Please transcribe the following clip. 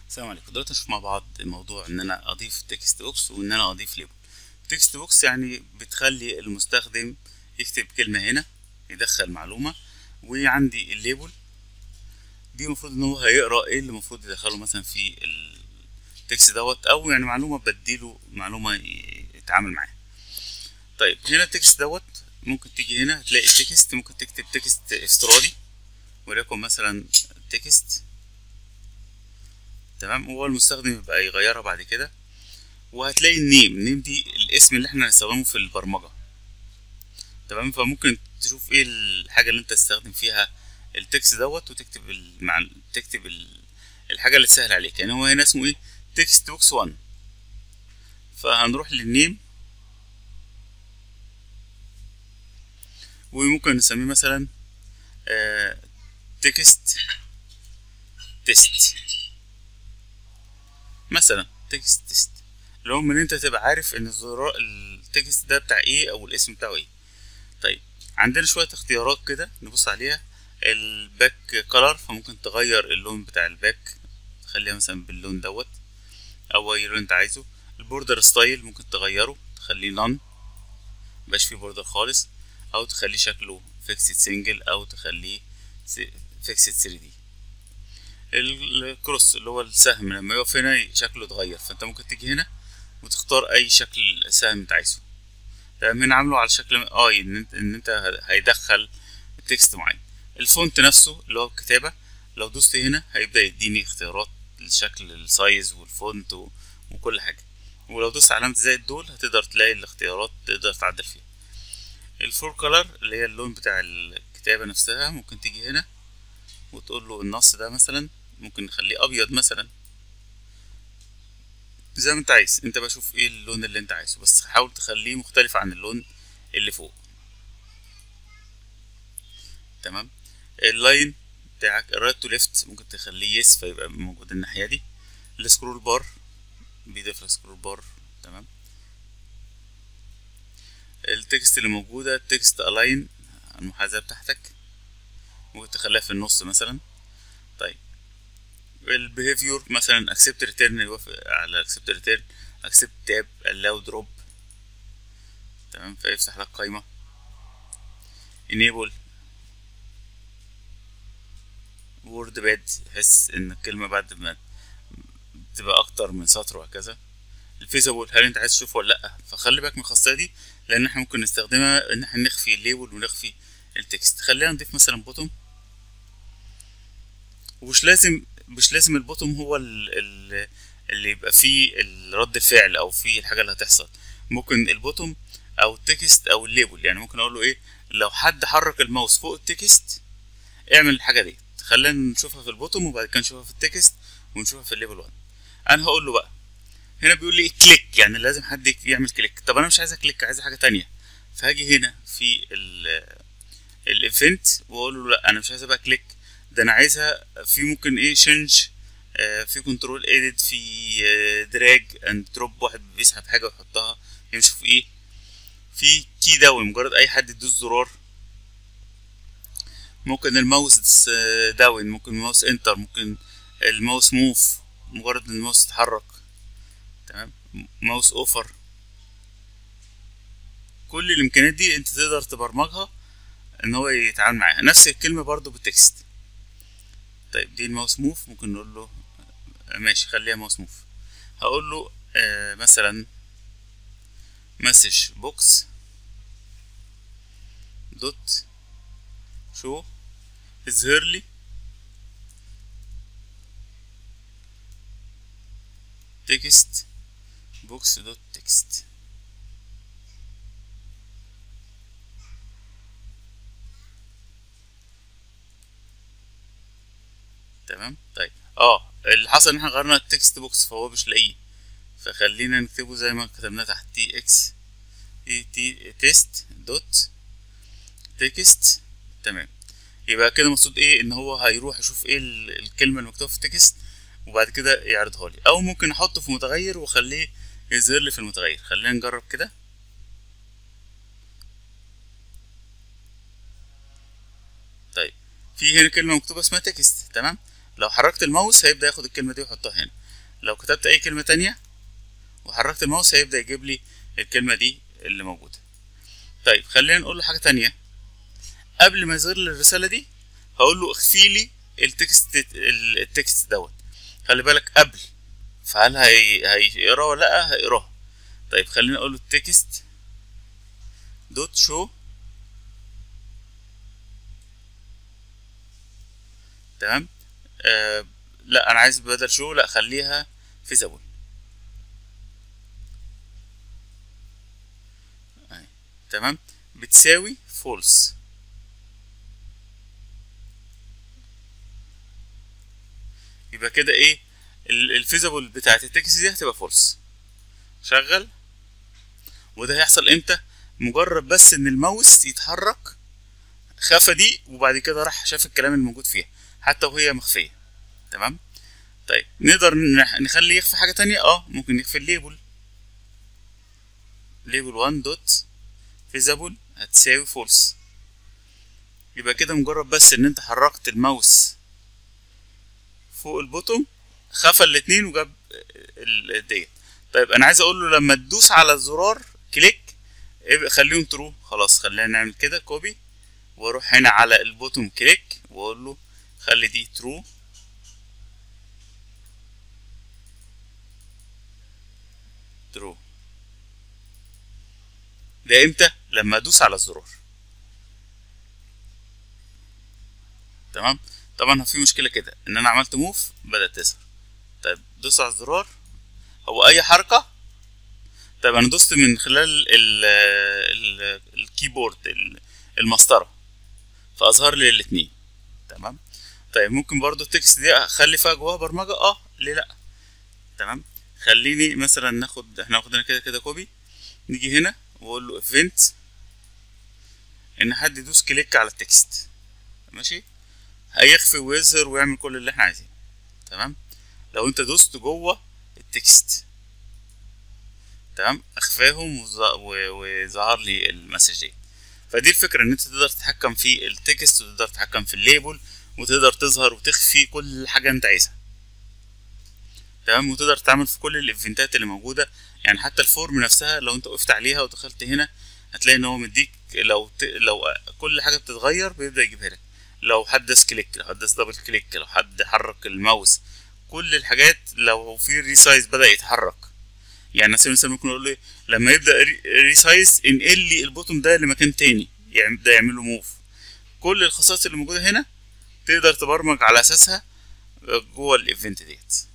السلام عليكم دلوقتي نشوف مع بعض موضوع ان انا اضيف تكست بوكس وان انا اضيف ليبل تكست بوكس يعني بتخلي المستخدم يكتب كلمة هنا يدخل معلومة وعندي الليبل دي المفروض ان هو هيقرا ايه اللي المفروض يدخله مثلا في التكست دوت او يعني معلومة بديله معلومة يتعامل معاها طيب هنا التكست دوت ممكن تيجي هنا هتلاقي التكست ممكن تكتب تكست افتراضي وليكن مثلا تكست تمام هو المستخدم يبقى يغيرها بعد كده وهتلاقي النيم النيم دي الاسم اللي احنا هنستخدمه في البرمجة تمام فممكن تشوف ايه الحاجة اللي انت تستخدم فيها التكست دوت وتكتب المع... تكتب ال... الحاجة اللي تسهل عليك يعني هو هنا اسمه ايه تكست بوكس 1 فهنروح للنيم وممكن نسميه مثلا آه... تكست تيست مثلا تكست تيست اللي هو من انت تبقى عارف ان الزرار التكست ده بتاع ايه او الاسم بتاعه ايه طيب عندنا شوية اختيارات كده نبص عليها الباك كولر فممكن تغير اللون بتاع الباك تخليها مثلا باللون دوت او اي لون انت عايزه البوردر ستايل ممكن تغيره تخليه نون مبقاش فيه بوردر خالص او تخليه شكله فيكسد سنجل او تخليه فيكسد 3 دي الكروس اللي هو السهم لما يقف هنا شكله اتغير فانت ممكن تيجي هنا وتختار اي شكل سهم انت عايزه تمام هنا عامله على شكل اي ان انت, إن انت هيدخل تكست معين الفونت نفسه اللي هو الكتابة لو دوست هنا هيبدأ يديني اختيارات لشكل السايز والفونت وكل حاجة ولو دوست علامة زائد دول هتقدر تلاقي الاختيارات تقدر تعدل فيها الفور كولر اللي هي اللون بتاع الكتابة نفسها ممكن تيجي هنا وتقول له النص ده مثلا ممكن نخليه ابيض مثلا زي ما انت عايز انت بشوف ايه اللون اللي انت عايزه بس حاول تخليه مختلف عن اللون اللي فوق تمام اللاين بتاعك الرايت تو ليفت ممكن تخليه يس فيبقى موجود الناحيه دي السكرول بار بيضيف لك سكرول بار تمام التكست اللي موجوده التكست الاين المحاذاه بتاعتك ممكن تخليها في النص مثلا طيب البيهيفيور مثلا accept return يوافق على accept return accept tab allow drop تمام فيفتح لك قايمة enable word bed يحس ان الكلمة بعد ما تبقى اكتر من سطر وهكذا الفيزابل هل انت عايز تشوفه ولا لا فخلي بالك من الخاصية دي لان احنا ممكن نستخدمها ان احنا نخفي الليبل ونخفي التكست خلينا نضيف مثلا بوتوم ومش لازم مش لازم البوتوم هو اللي يبقى فيه رد الفعل او فيه الحاجه اللي هتحصل ممكن البوتوم او التكست او الليبل يعني ممكن اقول له ايه لو حد حرك الماوس فوق التكست اعمل الحاجه دي خلينا نشوفها في البوتوم وبعد كده نشوفها في التكست ونشوفها في الليبل 1 انا هقول له بقى هنا بيقول لي كليك يعني لازم حد يعمل كليك طب انا مش عايز كليك عايز حاجه تانية فهاجي هنا في الايفنت واقول له لا انا مش عايز بقى كليك ده انا عايزها في ممكن ايه شنج آه في كنترول اديت في آه دراج اند دروب واحد بيسحب حاجه ويحطها يمشي في ايه في كي داون مجرد اي حد يدوس زرار ممكن الماوس داون ممكن الماوس انتر ممكن الماوس موف مجرد ان الماوس يتحرك تمام ماوس اوفر كل الامكانيات دي انت تقدر تبرمجها ان هو يتعامل معاها نفس الكلمه برضو بالتكست طيب دي الماوس موف ممكن نقول له ماشي خليها ماوس موف هقول له آه مثلا مسج بوكس دوت شو اظهر لي تكست بوكس دوت تكست تمام طيب اه اللي حصل ان احنا غيرنا التكست بوكس فهو مش لاقيه فخلينا نكتبه زي ما كتبناه تحت تي اكس اي تي تيست دوت تكست تمام يبقى كده مقصود ايه ان هو هيروح يشوف ايه الكلمه المكتوبه في التكست وبعد كده يعرضها لي او ممكن احطه في متغير واخليه يظهر لي في المتغير خلينا نجرب كده طيب في هنا كلمه مكتوبه اسمها تكست تمام لو حركت الماوس هيبدا ياخد الكلمه دي ويحطها هنا لو كتبت اي كلمه تانية وحركت الماوس هيبدا يجيب لي الكلمه دي اللي موجوده طيب خلينا نقول له حاجه تانية قبل ما يظهر لي الرساله دي هقول له اخفي لي التكست التكست دوت خلي بالك قبل فهل هي هيقراه ولا لا هيقراه طيب خلينا اقول له التكست دوت شو تمام آه لا انا عايز بدل شو لا خليها فيزابل تمام بتساوي فولس يبقى كده ايه الفيزابل بتاعت التكست دي هتبقى فولس شغل وده هيحصل امتى مجرد بس ان الماوس يتحرك خفى دي وبعد كده راح شاف الكلام الموجود فيها حتى وهي مخفيه تمام طيب نقدر نخلي يخفي حاجه تانية اه ممكن يخفي الليبل ليبل 1 دوت فيزابل هتساوي فولس يبقى كده مجرد بس ان انت حركت الماوس فوق البوتوم خفى الاتنين وجاب ديت طيب انا عايز اقول له لما تدوس على الزرار كليك خليهم ترو خلاص خلينا نعمل كده كوبي واروح هنا على البوتوم كليك واقول له خلي دي ترو ترو ده امتى لما ادوس على الزرار تمام طبعا في مشكله كده ان انا عملت موف بدات تظهر طيب دوس على الزرار هو اي حركه طيب انا دوست من خلال ال ال الكيبورد المسطره فاظهر لي الاثنين تمام طيب ممكن برضو التكست دي اخلي فيها جواها برمجه اه ليه لا تمام خليني مثلا ناخد احنا واخدين كده كده كوبي نيجي هنا واقول له ايفنت ان حد يدوس كليك على التكست ماشي هيخفي ويظهر ويعمل كل اللي احنا عايزينه تمام لو انت دوست جوه التكست تمام اخفاهم وظهر لي المسج دي فدي الفكره ان انت تقدر تتحكم في التكست وتقدر تتحكم في الليبل وتقدر تظهر وتخفي كل حاجه انت عايزها تمام وتقدر تعمل في كل الايفنتات اللي موجوده يعني حتى الفورم نفسها لو انت وقفت عليها ودخلت هنا هتلاقي ان هو مديك لو ت... لو كل حاجه بتتغير بيبدا يجيبها لك لو حد داس كليك لو حد داس دبل كليك لو حد حرك الماوس كل الحاجات لو في ريسايز بدا يتحرك يعني مثلا مثلا ممكن اقول له لما يبدا ريسايز انقل لي البوتوم ده لمكان تاني يعني يبدا يعمل له موف كل الخصائص اللي موجوده هنا تقدر تبرمج على اساسها جوه الايفنت ديت